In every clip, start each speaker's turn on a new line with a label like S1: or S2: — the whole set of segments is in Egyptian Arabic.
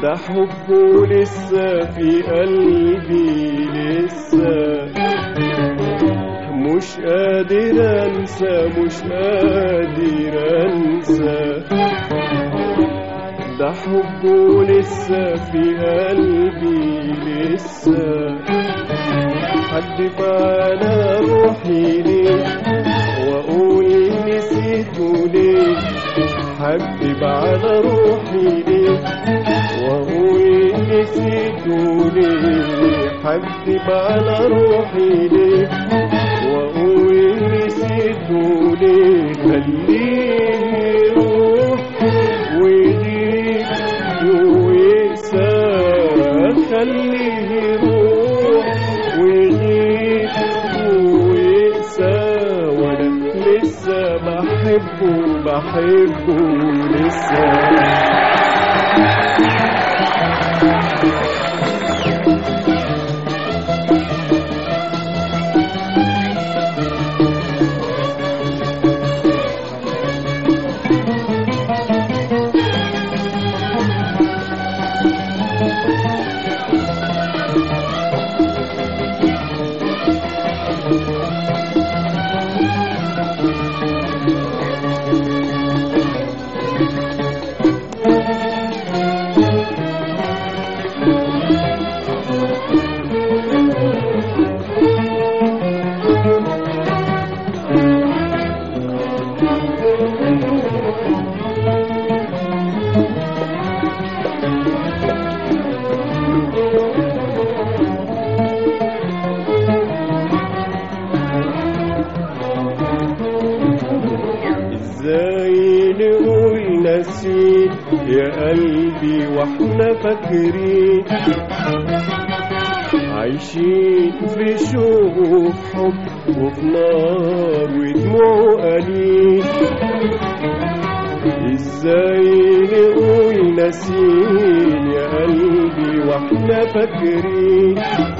S1: ده حبه لسه في قلبي لسه مش قادر انسى مش قادر انسى ده حبه لسه في قلبي لسه حدف على روحي ليه واقول نسيته ليه حبب على روحي ليه واقول نسيته ليه حبب على روحي ليه واقول نسيته ليه خليه يروح ويجيك ويقسى خليه يروح ويجيك ويقسى وانا لسه بحبه بحبه لسه ازاي نقول نسيت يا قلبي واحنا فاكرين عايشين في شوق وفي حب وفي نار ودموع قليل ازاي نقول نسيت يا قلبي واحنا فاكرين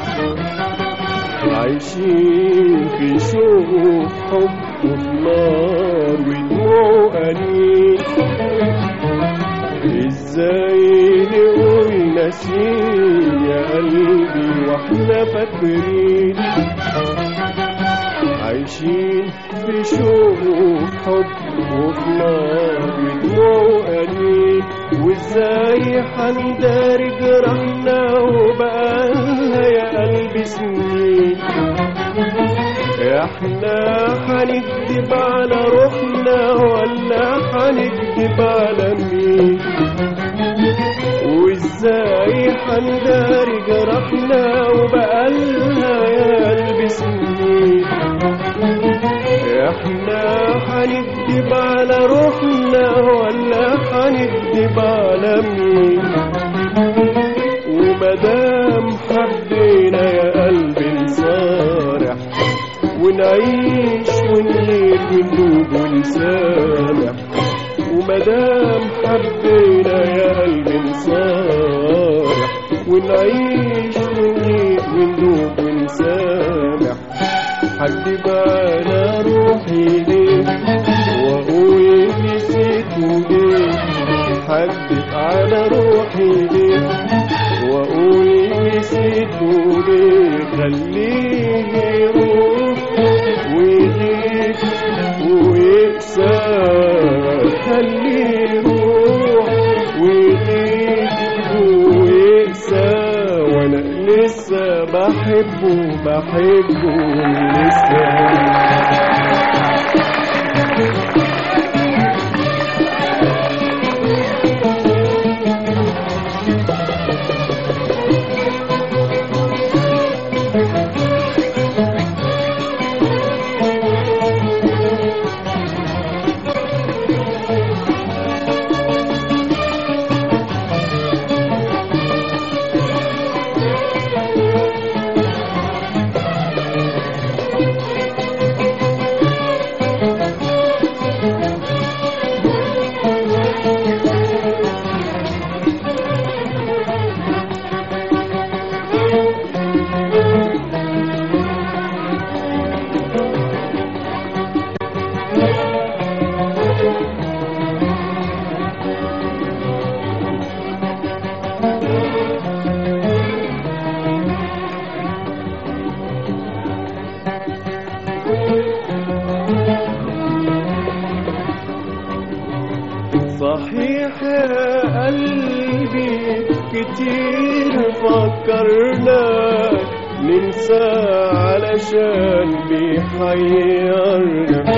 S1: عايشين في شوق وفي حب وفي نار ودموع قليل ازاي نقول نسيم يا قلبي واحنا فاكرين عايشين في شوق وفي حب وفي نار ودموع قليل وازاي حنداري جرحنا وبقالها يا قلبي سنين احنا حنكدب على روحنا ولا حنكدب على مين وازاي حنداري جرحنا وبقالها يا قلبي سنين احنا حنكدب على روحنا ولا حنكدب على مين ومدام حبينا يا قلبي نصارح ونعيش ونغير وندوب ونسامح ومدام حبينا يا قلبي نصارح ونعيش ونغير وندوب ونسامح حد على روحي ليه واقول نسيته ليه حد على روحي ليه واقول نسيته ليه خليه يروح ويجيك ويقسى خليه يروح ويجيك ويقسى وانا لسه بحبه بحبه لسه صحيح يا قلبي كتير فكرنا ننسى علشان بيحيرنا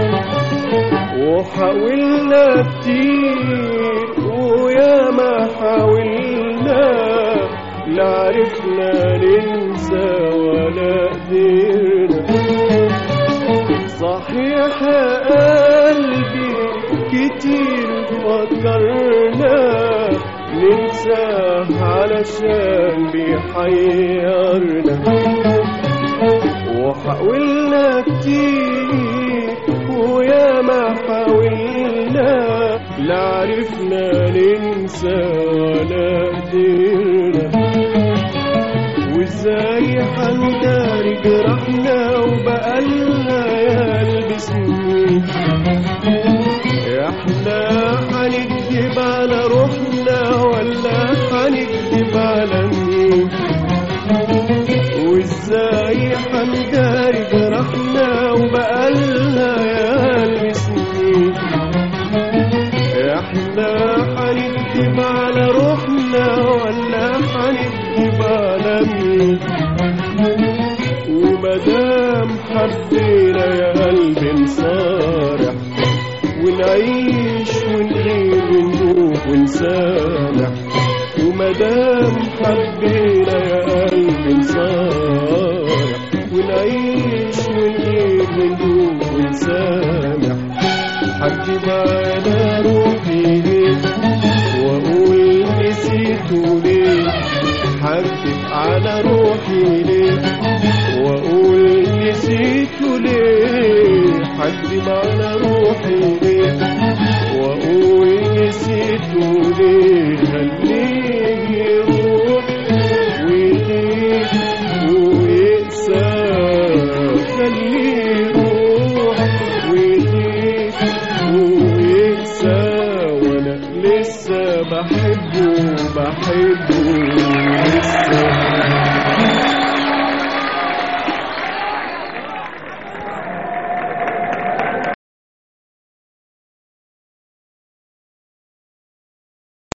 S1: وحاولنا كتير ويا ما حاولنا لا عرفنا ننسى ولا قدرنا صحيح يا قلبي كتير فكرنا ننسى علشان بيحيرنا وحاولنا كتير ويا ما حاولنا لا عرفنا ننسى ولا قدرنا وازاي حنداري جرحنا وبقالنا يا قلبي سنين احنا حنكدب على روحنا ولا حنكدب على مين وازاي حنداري جرحنا وبقالنا يا قلبي سنين احنا حنكدب على روحنا ولا حنكدب على مين ومدام حبينا يا قلبي نصارح ونعيش ونغيب ونروح ونسامح ومدام حبينا يا